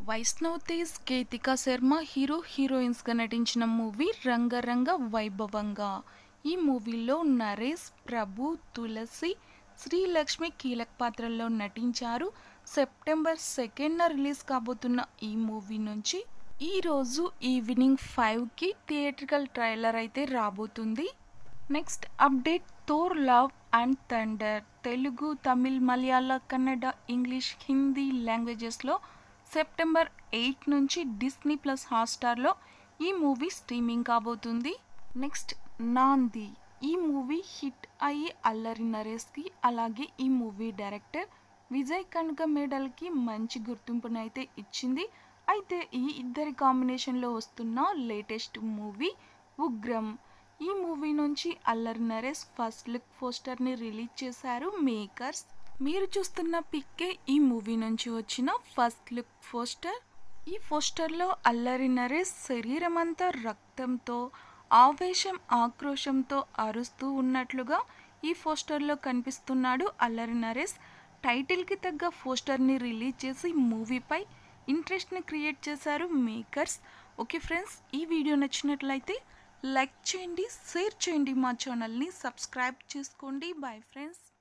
Vaishnav Tej Ketika Sharma hero హీరోయిన్స్గా నటించిన movie రంగరంగ వైభవంగా ఈ మూవీలో నరేష్ ప్రభు తులసి శ్రీలక్ష్మి కీలక పాత్రల్లో నటించారు సెప్టెంబర్ సెకండ్న రిలీజ్ కాబోతున్న ఈ మూవీ నుంచి ఈరోజు ఈవినింగ్ ఫైవ్కి థియేట్రికల్ ట్రైలర్ అయితే రాబోతుంది next update Thor love and thunder Telugu Tamil Malayalam Kannada English Hindi లాంగ్వేజెస్లో సెప్టెంబర్ ఎయిట్ నుంచి డిస్నీ ప్లస్ హాట్స్టార్లో ఈ మూవీ స్ట్రీమింగ్ కాబోతుంది నెక్స్ట్ నాంది ఈ మూవీ హిట్ అయ్యి అల్లరి నరేష్కి అలాగే ఈ మూవీ డైరెక్టర్ విజయ్ కనక మేడల్కి మంచి గుర్తింపునైతే ఇచ్చింది అయితే ఈ ఇద్దరి కాంబినేషన్లో వస్తున్న లేటెస్ట్ మూవీ ఉగ్రం ఈ మూవీ నుంచి అల్లరి నరేష్ ఫస్ట్ లుక్ పోస్టర్ని రిలీజ్ చేశారు మేకర్స్ మీరు చూస్తున్న పిక్కే ఈ మూవీ నుంచి వచ్చిన ఫస్ట్ లుక్ పోస్టర్ ఈ పోస్టర్లో అల్లరి నరేష్ శరీరం అంతా రక్తంతో ఆవేశం ఆక్రోశంతో అరుస్తూ ఉన్నట్లుగా ఈ పోస్టర్లో కనిపిస్తున్నాడు అల్లరి నరేష్ టైటిల్కి తగ్గ పోస్టర్ని రిలీజ్ చేసి మూవీపై ఇంట్రెస్ట్ని క్రియేట్ చేశారు మేకర్స్ ఓకే ఫ్రెండ్స్ ఈ వీడియో నచ్చినట్లయితే లైక్ చేయండి షేర్ చేయండి మా ఛానల్ని సబ్స్క్రైబ్ చేసుకోండి బాయ్ ఫ్రెండ్స్